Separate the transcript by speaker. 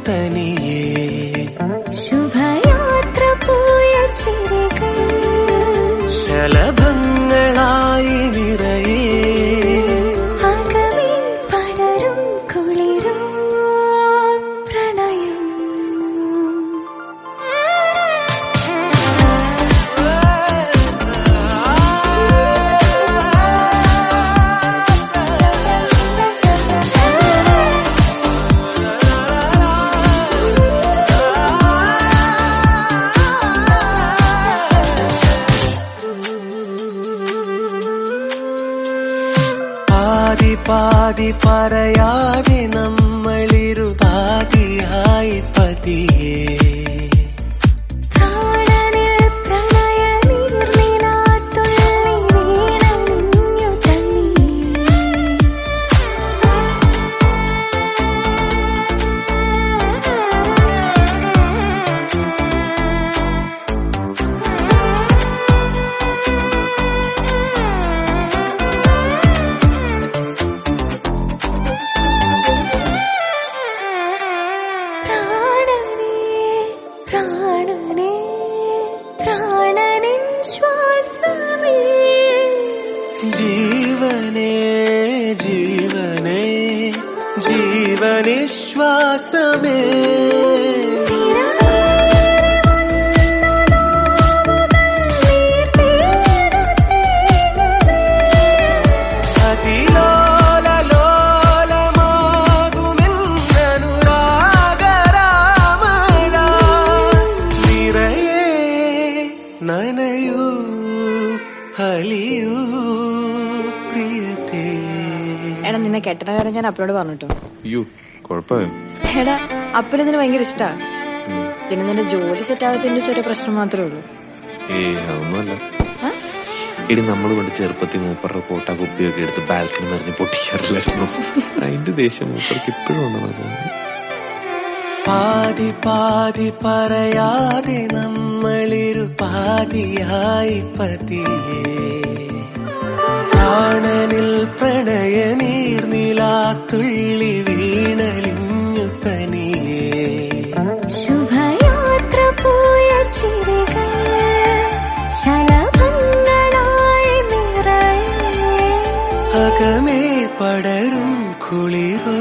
Speaker 1: തനിയേ
Speaker 2: ശുഭയാത്ര പോയ ചിരികൾ
Speaker 1: ശലഭങ്ങളായി നിറയേ
Speaker 2: അകമേ പടരും കുളിരും പ്രണയം
Speaker 1: പാതി പാതി പറയാതെ നമ്മളിരു പാതിയായി പതിയേ
Speaker 2: പ്രാണനിൽ പ്രണയ നീർനിലാത്തുള്ളി വീണണിഞ്ഞു തന്നീ പ്രാണനേ പ്രാണനേ പ്രാണനിൻ ശ്വാസമേ
Speaker 1: ജീവനേ ജീവനേ ജീവനിശ്വാസമേ അതിലോലലോലമാകുമെന്നനുരാഗരാമഴ നിറയേ നനയൂ ഹലിയൂ പ്രിയത്തേ
Speaker 3: എടാ നിന്നെ കെട്ടണ കാര്യം ഞാൻ അപ്പനോട് പറഞ്ഞിട്ടോ
Speaker 4: അയ്യോ കുഴപ്പമായോ
Speaker 3: എടാ അപ്പന് ഇതിന് ഭയങ്കര ഇഷ്ടാ പിന്നെ നിന്റെ ജോലി സെറ്റ് ആവാത്തതിന്റെ ചെറിയ പ്രശ്നം മാത്രമേ ഉള്ളൂ
Speaker 4: ഏ അതൊന്നുമല്ല ഇടി നമ്മൾ കൊണ്ട് ചെറുപ്പത്തിൽ മൂപ്പറുടെ കോട്ട കുപ്പിയൊക്കെ എടുത്ത് ബാൽക്കണി നിറഞ്ഞ് പൊട്ടിക്കാറില്ലായിരുന്നു അതിന്റെ ദേഷ്യം മൂപ്പർക്ക് ഇപ്പോഴും ഉണ്ടെന്ന് തോന്നുന്നു
Speaker 1: പാതി പാതി പറയാതെ നമ്മളിരു പാതിയായി പതിയേ പ്രാണനിൽ പ്രണയ നീർനിലാത്തുള്ളി വീണലിഞ്ഞു തനിയേ
Speaker 2: ശുഭയാത്ര പോയ ചിരികൾ ശലഭങ്ങളായി നിറയേ
Speaker 1: അകമേ പടരും കുളിരോ